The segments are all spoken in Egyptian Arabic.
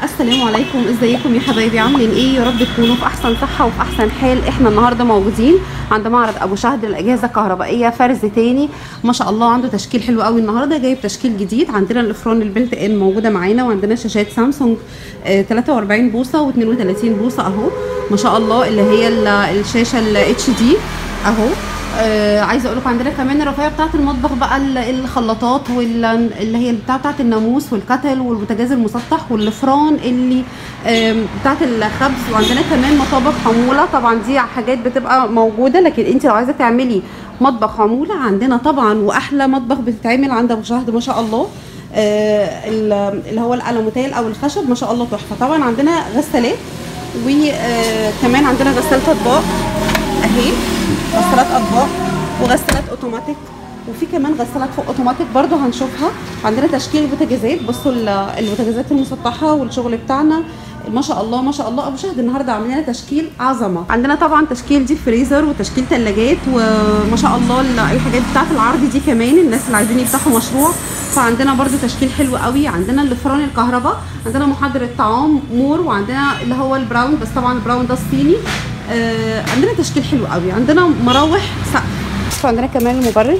السلام عليكم ازيكم يا حبايبي عاملين ايه يا رب تكونوا في احسن صحه وفي احسن حال احنا النهارده موجودين عند معرض ابو شهد للاجهزه الكهربائيه فرز تاني ما شاء الله عنده تشكيل حلو قوي النهارده جايب تشكيل جديد عندنا الافران البلت ان موجوده معانا وعندنا شاشات سامسونج آه، 43 بوصه و32 بوصه اهو ما شاء الله اللي هي ال- الشاشه الاتش دي اهو آه عايزه اقول لكم عندنا كمان الرفايه بتاعه المطبخ بقى ال- الخلاطات واللي هي بتاعه بتاعه الناموس والكتل والبوتاجاز المسطح والفران اللي آم، بتاعه الخبز وعندنا كمان مطابخ حموله طبعا دي حاجات بتبقى موجوده لكن انت لو عايزه تعملي مطبخ حموله عندنا طبعا واحلى مطبخ بتتعمل عند ابو شهد ما شاء الله آه، ال- اللي هو الالوميتال او الخشب ما شاء الله تحفه طبعا عندنا غسالات وكمان عندنا غساله اطباق اهي غسالات اطباق وغسالات اوتوماتيك وفي كمان غسالات فوق اوتوماتيك برضو هنشوفها عندنا تشكيل البوتاجازات بصوا ال- البوتاجازات المسطحه والشغل بتاعنا ما شاء الله ما شاء الله ابو شهد النهارده عامل لنا تشكيل عظمه عندنا طبعا تشكيل دي فريزر وتشكيل ثلاجات وما شاء الله ال- الحاجات بتاعه العرض دي كمان الناس اللي عايزين يفتحوا مشروع فعندنا برضو تشكيل حلو قوي عندنا الفران الكهرباء عندنا محضر الطعام مور وعندنا اللي هو البراون بس طبعا البراون ده الصيني آه عندنا تشكيل حلو قوي عندنا مراوح سقف وعندنا كمان المبرد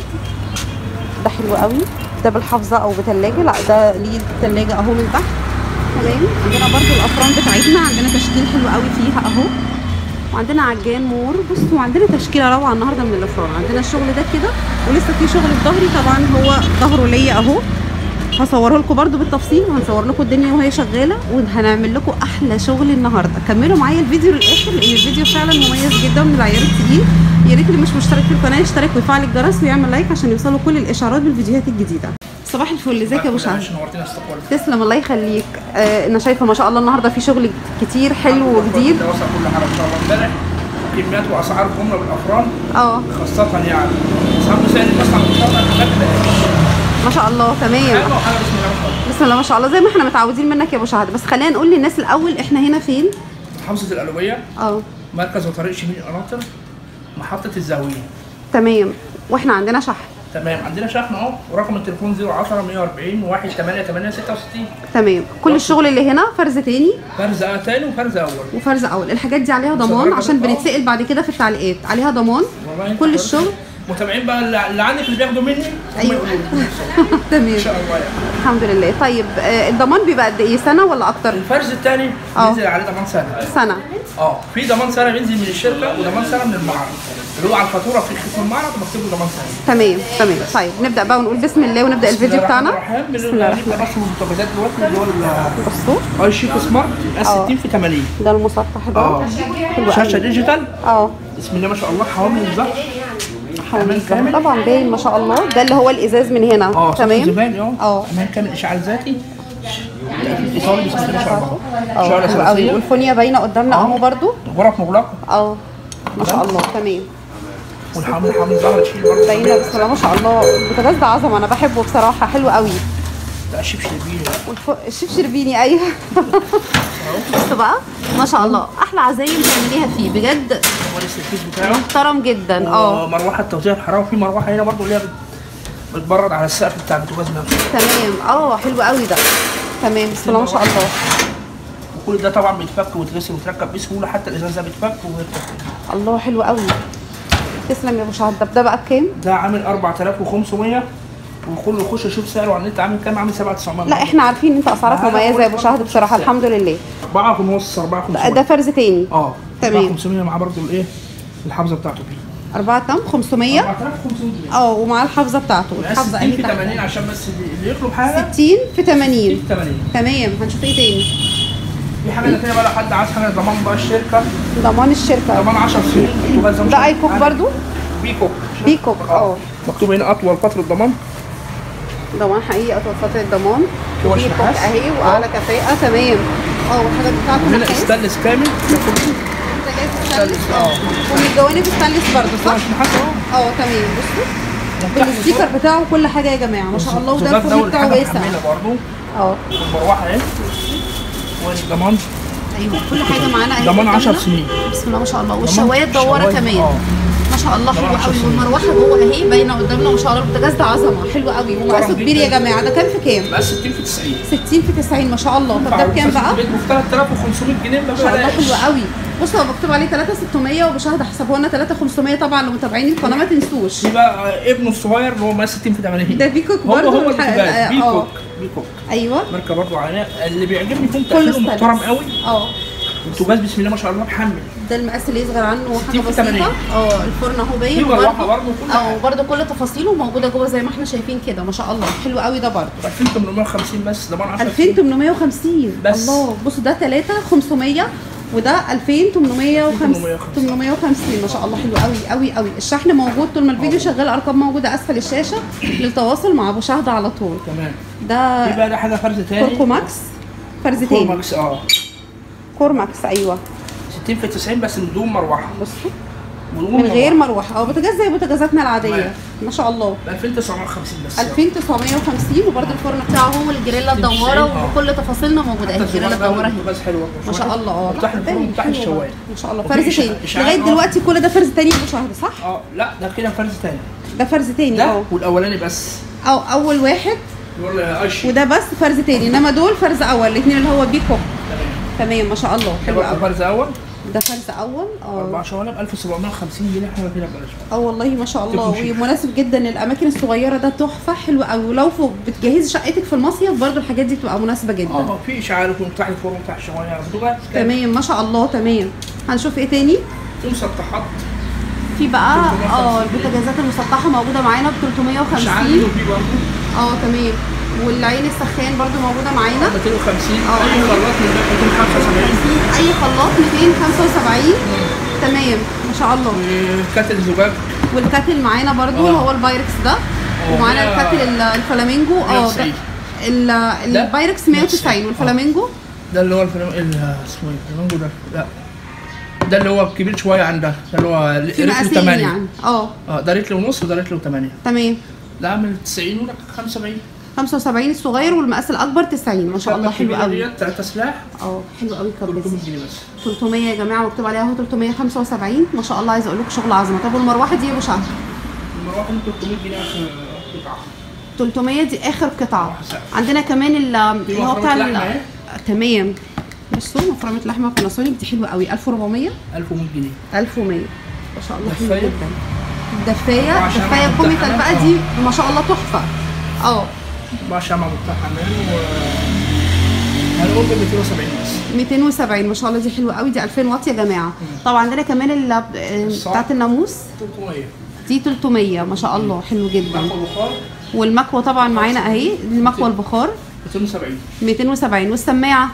ده حلو قوي ده بالحافظه او بثلاجه لا ده ليه الثلاجه اهو من تحت تمام عندنا برضو الافران بتاعتنا عندنا تشكيل حلو قوي فيها اهو وعندنا عجان مور بصوا عندنا تشكيله روعه النهارده من الافران عندنا الشغل ده كده ولسه في شغل في ظهري طبعا هو ظهره ليا اهو هصوره لكم برضو بالتفصيل وهنصور لكم الدنيا وهي شغاله وهنعمل لكم احلى شغل النهارده كملوا معايا الفيديو للاخر لان الفيديو فعلا مميز جدا من العيار التقيل يا ريت اللي مش مشترك في القناه يشترك ويفعل الجرس ويعمل لايك عشان يوصلوا كل الاشعارات بالفيديوهات الجديده صباح الفل ازيك يا ابو شهد نورتنا استقبال تسلم الله يخليك آه انا شايفه ما شاء الله النهارده في شغل كتير حلو وجديد ده وصل كل حاجه ان شاء الله امبارح كميات واسعار جمله بالافران اه خاصه يعني اصحاب مسائل المصنع ان شاء الله الحاجات اللي ما شاء الله تمام حاجه وحاجه بسم الله ما شاء الله بسم الله ما شاء الله زي ما احنا متعودين منك يا ابو شهد بس خلينا نقول للناس الاول احنا هنا فين محافظه الالويه اه مركز وطريق شمال القناطر محطه الزاويه تمام واحنا عندنا شحن تمام عندنا شحن اهو ورقم التليفون 010 140 18866 تمام كل الشغل اللي هنا فرز تاني فرز تاني وفرز اول وفرز اول الحاجات دي عليها ضمان صغيرة عشان كده. بنتسال بعد كده في التعليقات عليها ضمان والله انت كل حضرتك الشغل متابعين بقى اللي اللي عندك اللي بياخدوا مني هم أيوة. يقولوا لكم ان تمام شاء الله يعني الحمد لله طيب آه الضمان بيبقى قد ايه سنه ولا اكتر الفرز الثاني اه. بينزل عليه ضمان سنه سنه اه في ضمان سنه بينزل من الشركه وضمان سنه من المعرض اللي هو على الفاتوره في ختم المعرض مكتوب له ضمان سنه تمام تمام طيب نبدا بقى ونقول بسم الله ونبدا الفيديو بتاعنا بسم الله الله الرحمن الرحمن الرحيم بس المنتجات دلوقتي اللي هو ال- بصوا اي شيك سمارت اس اه. 60 في 80 ده المسطح ده اه حلو شاشه قوي ديجيتال اه بسم الله ما شاء الله حوامل الظهر حوالي أمان الزهر. كامل. طبعا باين ما شاء الله ده اللي هو الازاز من هنا اه تمام زبالي اه اه. امان كامل اشعال ذاتي ايطالي بسم الله ما شاء الله اه شعر حلو قوي اساسيه والفونيا باينه قدامنا اه. اهو برضو غرف مغلقه اه ما شاء الله تمام والحمل حمل الظهر تشيل برضه باينه بسم الله ما شاء الله البوتاجاز ده عظمه انا بحبه بصراحه حلو قوي ده شبشب شربيني والف... الشيف شربيني ايوه بص بقى ما شاء الله احلى عزايم تعمليها فيه بجد هو السيرفيس بتاعه محترم جدا اه ومروحه توزيع الحراره وفي مروحه هنا برضه اللي هي بت- بتبرد على السقف بتاع البوتاجاز نفسه تمام اه حلو قوي ده تمام بسم الله ما شاء الله وكل ده طبعا بيتفك ويتغسل ويتركب بسهوله حتى الازاز ده بيتفك ويتركب الله حلو قوي تسلم يا ابو شهد ده بقى بكام ده عامل 4500 وكل يخش يشوف سعره على النت عامل كام عامل 7900 لا احنا عارفين ان انت اسعارك مميزه يا ابو شهد بصراحه الحمد لله 4 ونص 4 500 ده فرز تاني اه تمام. 500 مع برضه الايه الحافظه بتاعته دي 4 تم 500 4500 جنيه اه ومع الحافظه بتاعته مقاس الحافظه 60 اهي في تحت. 80 عشان بس اللي اللي يطلب حاجه 60 في 80 في 80 تمام هنشوف ايه تاني في حاجه تانيه بقى لو حد عايز حاجه ضمان بقى الشركه ضمان الشركه ضمان 10 سنين البوتاجاز مش ده ايكوك عارف- برضو بيكوك بيكوك اه مكتوب هنا اطول فتره ضمان ضمان حقيقي اطول فتره ضمان هو بيكوك النحاس. اهي واعلى كفاءه تمام اه والحاجات بتاعته هنا نحاس استانلس كامل ده كله بوتاجاز ستانلس اه ومن الجوانب ستانلس برضو صح؟ مش نحاس اهو اه تمام بصوا مفتاح بالستيكر بتاعه كل حاجه يا جماعه ما شاء الله وده الزجاج الفرن بتاعه والحاجة واسع محملة برضه اه والمروحه اهي والضمان ايوه كل حاجه معانا اهي ضمان قدامنا. 10 سنين بسم الله ما شاء الله والشوايه الدواره شواية، كمان اه ما شاء شاء الله ده حلو معرفش قوي اسمه. والمروحه جوه اهي باينه قدامنا ما شاء الله البوتاجاز ده عظمه حلو قوي ومقاسه طبعاً كبير يا جداً. جماعه ده كام في كام بقى 60 في 90 60 في 90 ما شاء الله طب ده بكام بقى بيت ب 3500 جنيه ما ما شاء الله بلاش حلو قوي بصوا هو مكتوب عليه 3600 وبشهد حسبوه لنا 3500 طبعا لمتابعين القناه ما تنسوش دي بقى ابنه الصغير اللي هو مقاس 60 في 80 ده بيكوك هو برضه هو الح- البوتاجاز آه، بيكوك بيكوك ايوه ماركه برضه عاليه اللي بيعجبني فيهم كله تقفيله ستانلس. محترم قوي اه البوتاجاز بسم الله ما شاء الله محمل ده المقاس اللي يصغر عنه حاجه 60 في 80. بسيطه اه الفرن اهو باين في مروحه وبرضه- برضه كل اه حاجه وبرده كل تفاصيله موجوده جوه زي ما احنا شايفين كده ما شاء الله حلو قوي ده برده 2850 بس ضمان 10 2850 بس. الله بصوا ده 3 500 وده 2850 850 ما شاء الله حلو قوي قوي قوي الشحن موجود طول ما الفيديو شغال ارقام موجوده اسفل الشاشه للتواصل مع ابو شهد على طول تمام ده في بقى ده حاجه فرز تاني كوركوماكس فرز تاني كورماكس اه كورماكس ايوه 60 في 90 بس من دون مروحه بصوا بدون من غير مروحة. مروحه اه بوتاجاز زي بوتاجازاتنا العاديه تمام. ما شاء الله ب 2950 بس 2950 وبرده الفرن بتاعه هو الجريلا الدواره آه. وكل تفاصيلنا موجوده اهي الجريلا الدواره اهي بس حلوه ما شاء الله اه مفتاح الفرن بتاع حلو الشوايه ما شاء الله وفي فرز إشعاع- تاني إشعاع لغايه آه. دلوقتي كل ده فرز تاني ابو شهر صح؟ اه لا ده كده فرز تاني ده فرز تاني ده اه والاولاني بس او اول واحد يقول اشي وده بس فرز تاني انما دول فرز اول الاثنين اللي هو بيكو تمام تمام ما شاء الله حلو برضه قوي فرز اول ده فرز اول اربع اه شوالب 1750 جنيه حاجه كده ببلاش اه والله ما شاء الله تكون شيك. ومناسب جدا للاماكن الصغيره ده تحفه حلو قوي ولو فوق بتجهزي شقتك في المصيف برضو الحاجات دي بتبقى مناسبه جدا اه في اشعال وفي مفتاح الفرن بتاع الشوايه بوتاجاز تمام ما شاء الله تمام هنشوف ايه تاني في مسطحات في بقى 350. اه البوتاجازات المسطحه موجوده معانا ب اشعال 350 وفي برضه اه تمام والعين السخان برضو موجوده معانا 250 اه. اي خلاط من ده 275 اي خلاط 275 تمام ما شاء الله كاتل زجاج والكاتل معانا برضو اه. هو البايركس ده ومعانا ده الكاتل ال- الفلامينجو اه ده 190. ال- ده البايركس 190 والفلامينجو ده اللي هو الفلام ال- اسمه ايه الفلامنجو ده لا ده اللي هو كبير شويه عن ده ده اللي هو في ريتلو مقاسين 8 يعني اه اه ده ريتلو ونص وده ريتلو 8 تمام ده عامل 90 وده 75 75 الصغير والمقاس الاكبر 90 ما شاء الله حلو قوي 3 سلاح اه حلو قوي 300 كبس جنيه بس 300 يا جماعه مكتوب عليها اهو 375 ما شاء الله عايزه اقول لكم شغل عظمه طب والمروحه دي يا ابو شهر المروحه دي 300 جنيه عشان قطعه 300 دي اخر قطعه مروحة سقف. عندنا كمان ال- اللي هو مفرمة بتاع لحمة ال- اهي. تمام بصوا مفرمه لحمه باناسونيك دي حلوه قوي 1400 1100 جنيه 1100 ما شاء الله حلو دفاية. جدا الدفايه وعشان الدفايه أعمل كوميكال امتحانات، بقى اه. دي ما شاء الله تحفه اه بقى شمع مفتاح حمام و هنقول ب 270 بس 270 ما شاء الله دي حلوه قوي دي 2000 واط يا جماعه طبعا عندنا كمان ال- الصاع. بتاعت الناموس 300 دي 300 ما شاء الله حلو جدا ملح وبخار والمكوه طبعا معانا اهي المكوه البخار 270 270 والسماعه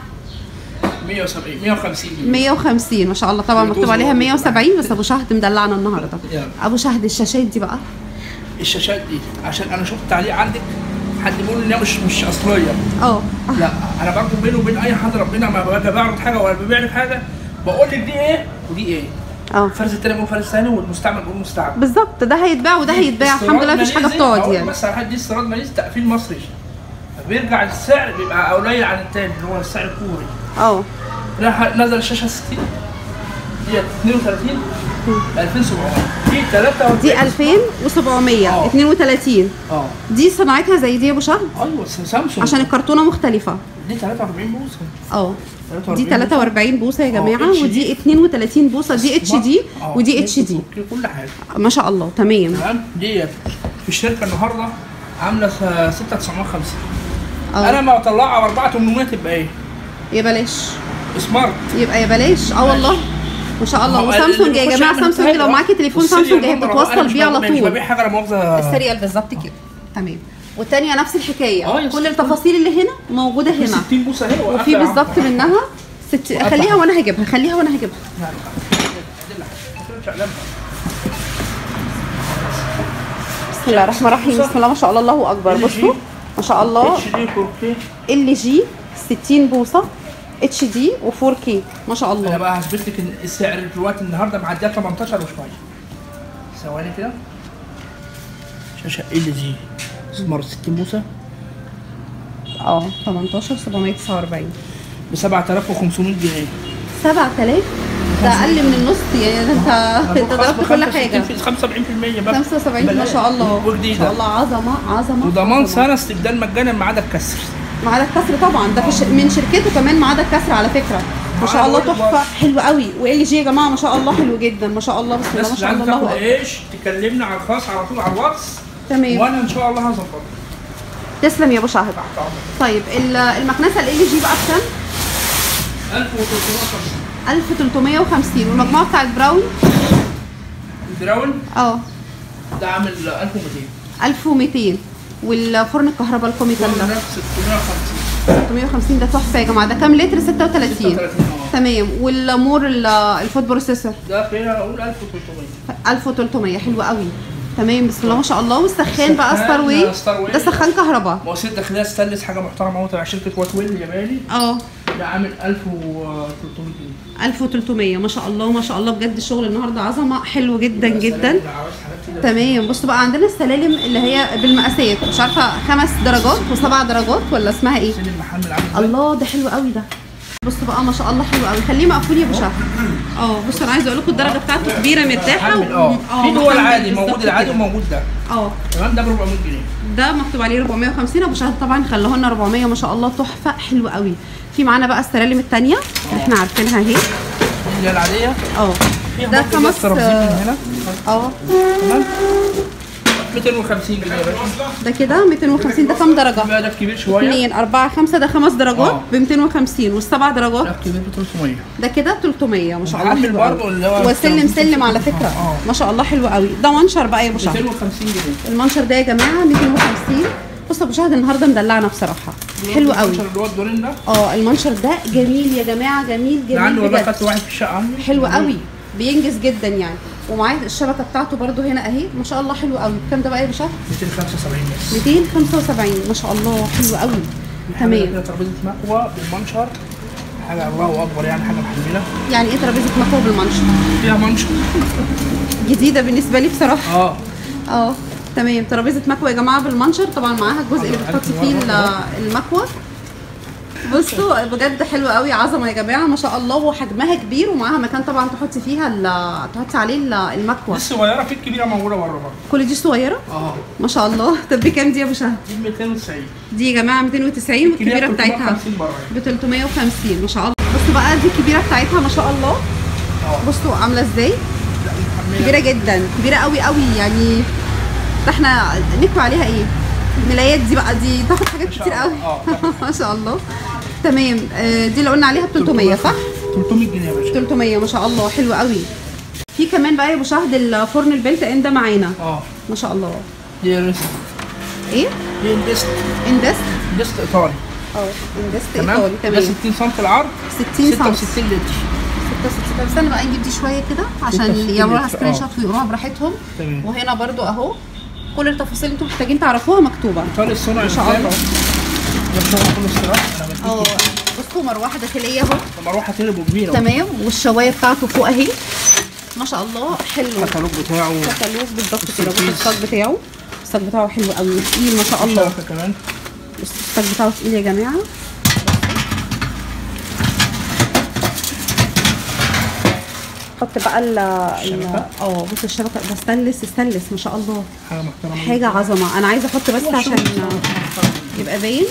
170 150 جنيه 150 ما شاء الله طبعا يجوز مكتوب عليها والله. 170 بس ابو شهد مدلعنا النهارده يلا. ابو شهد الشاشات دي بقى الشاشات دي عشان انا شفت تعليق عندك حد بيقول ان هي مش مش اصليه اه لا انا برضه بيني وبين اي حد ربنا ما باجي بعرض حاجه ولا ببيع لك حاجه بقول لك دي ايه ودي ايه اه الفرز التاني بيقول فرز ثاني والمستعمل بيقول مستعمل بالظبط ده هيتباع وده هيتباع الحمد لله مفيش حاجه بتقعد يعني بس حد دي استيراد ماليز تقفيل مصري بيرجع السعر بيبقى قليل عن التاني اللي هو السعر الكوري اه راح نزل الشاشه 60 دي 32 2700 دي 43 دي 2700 اه. 32 اه دي صناعتها زي دي يا ابو شهد ايوه سامسونج عشان الكرتونه مختلفه دي 43 بوصه اه 43 دي 43 بوصه يا اه، جماعه HD. ودي 32 بوصه دي اتش دي اه، ودي اتش دي كل حاجه ما شاء الله تمام تمام ديت في الشركه النهارده عامله 6950 اه انا ما اطلعها ب 4800 تبقى ايه؟ يا بلاش سمارت يبقى يا بلاش اه والله ما شاء الله هو وسامسونج يا اللي جماعه بيخش يعمل سامسونج لو تاج، معاكي تليفون والسيريال سامسونج هي نمبر هو أنا بتتوصل مش بيه على ببيع- مش طول ببيع حاجه لا مؤاخذه السيريال بالظبط كده تمام والتانية نفس الحكايه اه، يا كل ستي. التفاصيل اللي هنا موجوده في هنا 60 بوصه اهي وفي وقافلة بالظبط عم. منها ست خليها وانا هجيبها خليها وانا هجيبها يعني مش هقلبها. بسم الله الرحمن الرحيم بسم الله ما شاء الله الله اكبر LG. بصوا ما شاء الله اتش دي كوركي ال جي 60 بوصه اتش دي و4 كي ما شاء انا الله بقى هثبت لك ان السعر دلوقتي النهارده معديه 18 وشويه ثواني كده شاشه ال جي سمارت 60 بوصه اه 18 749 ب 7500 جنيه 7000 ده اقل من النص يعني ده انت انت ضربت كل حاجه 75% بس 75 ما شاء الله ما وجديده شاء الله عظمه عظمه وضمان عظمة. سنه استبدال مجانا ما عدا الكسر ما عدا الكسر طبعا ده في ش... من شركته كمان ما عدا الكسر على فكره ما شاء الله تحفه حلو قوي وال جي يا جماعه ما شاء الله حلو جدا ما شاء الله بسم الله الناس ما اللي شاء عايزه الله تاخد الله أكبر. ايش تكلمنا على الخاص على طول على الواتس تمام وانا ان شاء الله هظبطها تسلم يا ابو شهد تحت امرك طيب ال- المكنسه ال جي بقى بكام 1350 1350 والمجموعه بتاعت براون البراون اه ده عامل 1200 1200 والفرن الكهرباء الكوميكال ده ده 650 350 ده تحفه يا جماعه ده كام لتر 36 36 اه تمام والمور ال- الفود بروسيسور ده فيها اقول 1300 1300 حلو قوي تمام بسم الله ما شاء الله والسخان بقى السخان ستار واي ستار واي. ده سخان كهرباء مواسير داخليه ستانلس حاجه محترمه قوي تبع شركه وات ويل ياباني اه ده عامل 1300 جنيه 1300 ما شاء الله ما شاء الله بجد الشغل النهارده عظمه حلو جدا جدا اللي عاوز حاجات كده تمام بصوا بقى عندنا السلالم اللي هي بالمقاسات مش عارفه خمس درجات وسبع درجات ولا اسمها ايه سن المحمل عامل ازاي الله ده حلو قوي ده بصوا بقى ما شاء الله حلو قوي خليه مقفول يا ابو شهر اه بصوا انا عايزه اقول لكم الدرجه بتاعته كبيره مرتاحه محمل اه و- في دول محمل عادي بالظبط موجود العادي كده. وموجود ده اه تمام ده ب 400 جنيه ده مكتوب عليه 450 ابو شهد طبعا خلوه لنا 400 ما شاء الله تحفه حلو قوي في معانا بقى السلالم الثانيه اللي احنا عارفينها اهي دي اللي هي العاديه اه فيها ده برضه خمس جهاز ترابيزين من هنا اه تمام 250 جنيه يا باشا ده كده 250 ده كام درجه؟ بقى ده كبير شويه 2 4 5 ده خمس درجات اه. ب 250 والسبع درجات ده كبير ب 300 ده كده 300 ما شاء الله محمل حلو برضه قوي اللي هو وسلم سلم على فكره اه. ما شاء الله حلو قوي ده منشر بقى يا ابو شهد 250 جنيه المنشر ده يا جماعه 250 بص ابو شهد النهارده مدلعنا بصراحه حلو قوي اللي هو الدورين ده اه المنشر ده جميل يا جماعه جميل ده عندي جميل والله بجد خدت واحد في الشقه عندي حلو قوي بينجز جدا يعني ومعاه الشبكه بتاعته برده هنا اهي ما شاء الله حلو قوي كام ده بقى يا باشا 275 بس 275 ما شاء الله حلو قوي تمام تمام ترابيزه مكوى بالمنشر حاجه الله اكبر يعني حاجه محمله يعني ايه ترابيزه مكوى بالمنشر فيها منشر جديده بالنسبه لي بصراحه اه اه تمام ترابيزه مكوى يا جماعه بالمنشر طبعا معاها الجزء اللي بتحطي فيه ال- المكوى بصوا بجد حلو قوي عظمه يا جماعه ما شاء الله وحجمها كبير ومعاها مكان طبعا تحطي فيها ال- تحطي عليه ال- المكوى دي الصغيره في الكبيره موجوده بره برضه كل دي صغيره اه ما شاء الله طب بكام دي يا ابو شهد دي ب 290 دي يا جماعه 290 والكبيره بتاعتها 350 بره ب 350 ما شاء الله بصوا بقى دي الكبيره بتاعتها ما شاء الله اه بصوا عامله ازاي لا محمله كبيره جدا كبيره قوي قوي يعني ده احنا نكوي عليها ايه الملايات دي بقى دي تاخد حاجات ما شاء كتير قوي الله. اه ما شاء الله تمام آه، دي اللي قلنا عليها ب 300 صح 300 جنيه يا باشا 300 ما شاء الله حلو قوي في كمان بقى يا ابو شهد الفرن البلت ان ده معانا اه ما شاء الله دي ريست ايه دي اندست اندست اندست ايطالي اه اندست تمام ايطالي ده تمام 60 سم العرض 60 سم 66 لتر 66 طب استنى بقى نجيب دي شويه كده عشان 66 يعملوا لها لتر، سكرين اه. شوت ويقروها براحتهم تمام وهنا برضو اهو كل التفاصيل اللي انتم محتاجين تعرفوها مكتوبه ايطالي الصنع ما شاء الله ده الشغل كله استراحه انا اه بديك بصوا مروحه داخليه اهو مروحه تربو كبيره تمام والشوايه بتاعته فوق اهي ما شاء الله حلو الكتالوج بتاعه كتالوج بالظبط كده بص السيرفيس. الصاج بتاعه الصاج بتاعه حلو قوي تقيل ما شاء الله الشبكه كمان بص الصاج بتاعه تقيل يا جماعه حط بقى ال ال- الشبكة. اه بص الشبكه ده ستانلس ستانلس ما شاء الله حاجه محترمه حاجه عظمه انا عايزه احط بس عشان يبقى باين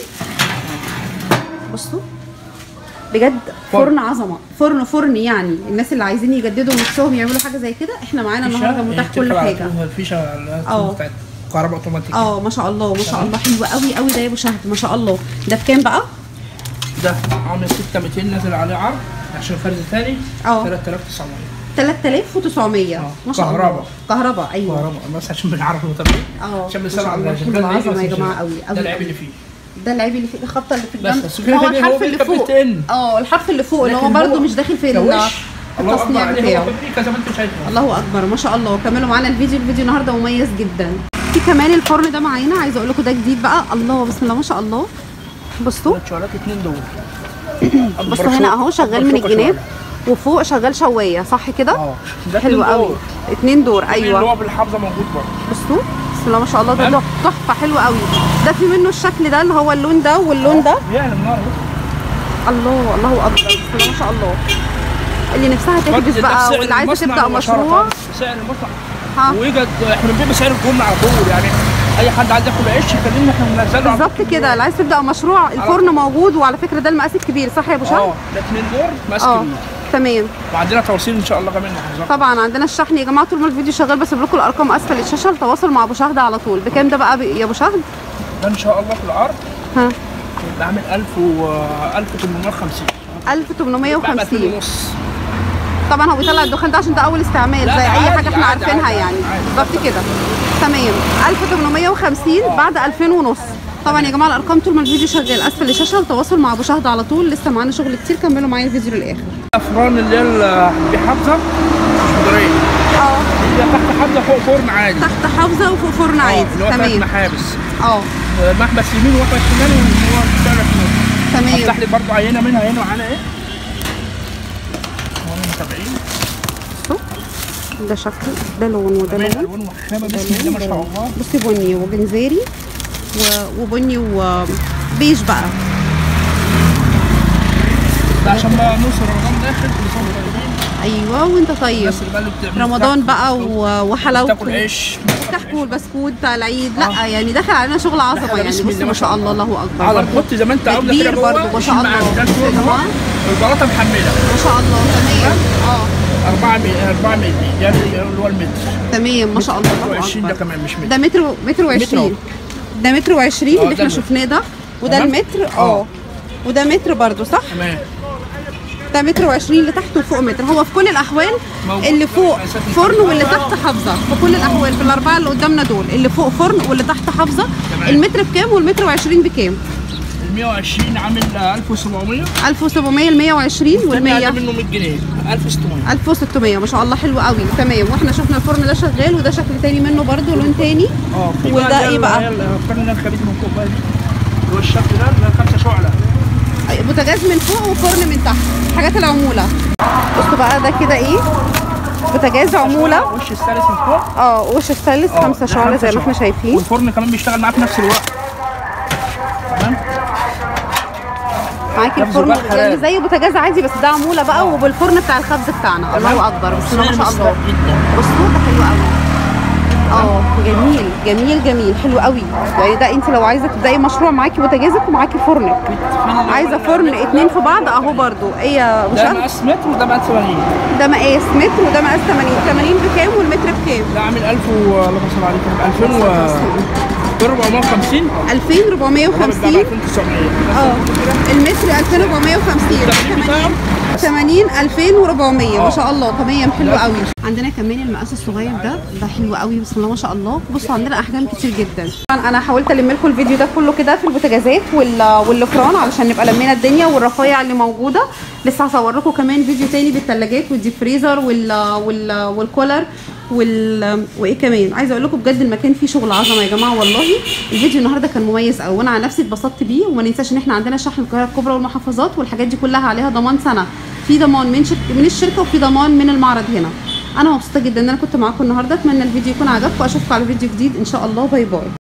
بصوا بجد فرن. فرن عظمه فرن فرن يعني الناس اللي عايزين يجددوا نفسهم يعملوا حاجه زي كده احنا معانا النهارده متاح كل حاجه الفيشه اللي هي اه. بتاعت كهرباء اوتوماتيك اه ما شاء الله ما شاء الله حلو قوي قوي ده يا ابو شهد ما شاء الله ده بكام بقى ده عامل 6200 نازل عليه عرض عشان فرز ثاني اه. 3900 3900 اه. ما شاء الله كهرباء. كهرباء ايوه كهرباء بس عشان بنعرف المتابعين اه عشان ما بنسال شاء على الله الشغل حلو ده يجي عظمه يا بس جماعه يشوف. قوي ده قوي العيب قوي. اللي فيه ده العيب اللي في الخبطه اللي في بس الجنب بس اللي هو كده كده هو الحرف اللي بيركب فوق بالتن. اه الحرف اللي فوق اللي هو لكن برده هو مش داخل في ال- كوش الله اكبر التصنيع عليه بتاعه هو فابريكا زي ما انت شايفه الله اكبر ما شاء الله كملوا معانا الفيديو الفيديو النهارده مميز جدا في كمان الفرن ده معانا عايزه اقول لكم ده جديد بقى الله بسم الله ما شاء الله بصوا شوالات اتنين دول بصوا هنا اهو شغال من الجناب وفوق شغال شوايه صح كده اه ده حلو اتنين قوي دور. اتنين دور اللي ايوه هو بالحافظه موجود برضه بصوا بسم الله ما شاء الله ده حلو. تحفة- تحفه حلو قوي ده في منه الشكل ده اللي هو اللون ده واللون ده يعني النار الله الله اكبر بسم الله ما شاء الله اللي نفسها تحجز ده بقى سعر واللي عايزه المصنع تبدا مباشرة. مشروع سعر المصنع ها ويجد احنا بنبيع بسعر الجمله على طول يعني اي حد عايز ياكل عيش يكلمنا احنا بننزله على بالظبط طول. كده اللي عايز تبدا مشروع الفرن موجود وعلى فكره ده المقاس الكبير صح يا ابو شهد اه ده اتنين دور ماسك اه تمام وعندنا توصيل ان شاء الله كمان لحظات طبعا عندنا الشحن يا جماعه طول ما الفيديو شغال بسيب لكم الارقام اسفل الشاشه التواصل مع ابو شهد على طول بكام ده بقى ب- يا ابو شهد ده ان شاء الله في العرض ها يبقى عامل 1000 و 1850 بقى 1850 ونص طبعا هو بيطلع الدخان ده عشان ده اول استعمال لا، زي ده اي عادي، حاجه احنا عادي، عارفينها عادي، يعني عادي. بالظبط كده تمام 1850 بعد 2000 ونص طبعا يا جماعه الارقام طول ما الفيديو شغال اسفل الشاشه التواصل مع ابو شهد على طول لسه معانا شغل كتير كملوا معايا الفيديو للاخر افران اللي هي ال- بحافظه مش مدريه اه هي تحت حافظه فوق فرن عادي تحت حافظه وفوق فرن اه عادي اللي هو ثلاث تمام محابس اه محبس يمين ومحبس شمال وهو ثلاث تمام افتح لي برضه عينه منها هنا وعينه ايه وانا متابعين ده شكل ده لون وده كمان لون الوان وخامه بسم الله ما شاء الله بصي بني وجنزيري و- وبني وبيج بقى ده عشان بقى نوصل رمضان داخل كل سنه وانتم طيبين ايوه وانت طيب الناس اللي بقى اللي بتعمل رمضان كحك بقى و- وحلاوته تاكل عيش الكحك والبسكوت بتاع العيد لا يعني دخل علينا شغل عظمه دخل يعني بسم بصي الله ما شاء الله الله اكبر على برضه. الخط زي ما انت ده عاوزه كده كبير جوه برضه ما شاء وشيل معاك. الله ده بصي يا الفرن جماعه اهو البلاطه محمله ما شاء الله تمام اه 4 مللي 4 مللي ده اللي هو المتر تمام ما شاء الله الله 20 ده اكبر كمان مش متر ده متر متر و20 أهو. ده متر و20 اه، اللي ده احنا المتر. شفناه ده وده تمام؟ المتر اه. اه وده متر برضو صح تمام ده متر و20 اللي تحت وفوق متر هو في كل الاحوال موجود. اللي فوق أساس فرن الفرن. واللي تحت حافظه في كل الاحوال في الاربعه اللي قدامنا دول اللي فوق فرن واللي تحت حافظه تمام. المتر بكام والمتر و20 بكام ال 120 عامل 1700 1700 ال 120 وال والتاني 100 اقل منه 100 جنيه 1600 1600 ما شاء الله حلو قوي تمام واحنا شفنا الفرن ده شغال وده شكل تاني منه برضو لون تاني اه في وده بقى ايه بقى؟ الفرن ده الخليج من فوق بقى دي. اللي هو الشكل ده اللي هو خمسه شعله بوتاجاز من فوق وفرن من تحت حاجات العموله بصوا بقى ده كده ايه بوتاجاز عموله وش الثالث من فوق اه وش الثالث اه، خمسة ده شعلة زي ما خمسة احنا شعلة. شايفين والفرن كمان بيشتغل معاه في نفس الوقت تمام معاكي ده الفرن بزجاج يعني حراري. زي بوتاجاز عادي بس ده عموله بقى وبالفرن بتاع الخبز بتاعنا الله اكبر بسم الله ما شاء الله جدا بصوا ده حلو قوي اه جميل جميل جميل حلو قوي يعني ده انت لو عايزه تبداي مشروع معاكي بوتاجازك ومعاكي فرنك عايزه فرن اتنين في بعض اهو برضو ايه يا ده مشاهد مقاس متر وده مقاس 80 ده مقاس متر وده مقاس 80 80 بكام والمتر بكام ده عامل 1000 و اللهم صل على النبي 2000 و 450 2450 ده 2900 اه المتر 2450 التمرين بتاعه 80 2400 ما شاء الله تمام حلو قوي عندنا كمان المقاس الصغير ده ده حلو قوي بسم الله ما شاء الله بصوا عندنا احجام كتير جدا طبعا انا حاولت الم لكم الفيديو ده كله كده في البوتاجازات وال- والفران علشان نبقى لمينا الدنيا والرفايع اللي موجوده لسه هصور لكم كمان فيديو تاني بالثلاجات والديب فريزر وال وال والكولر وال وايه كمان عايزه اقول لكم بجد المكان فيه شغل عظمه يا جماعه والله الفيديو النهارده كان مميز قوي وانا على نفسي اتبسطت بيه وما ننساش ان احنا عندنا شحن القاهره الكبرى والمحافظات والحاجات دي كلها عليها ضمان سنه في ضمان من شرك من الشركه وفي ضمان من المعرض هنا انا مبسوطه جدا ان انا كنت معاكم النهارده اتمنى الفيديو يكون عجبكم اشوفكم على فيديو جديد ان شاء الله باي باي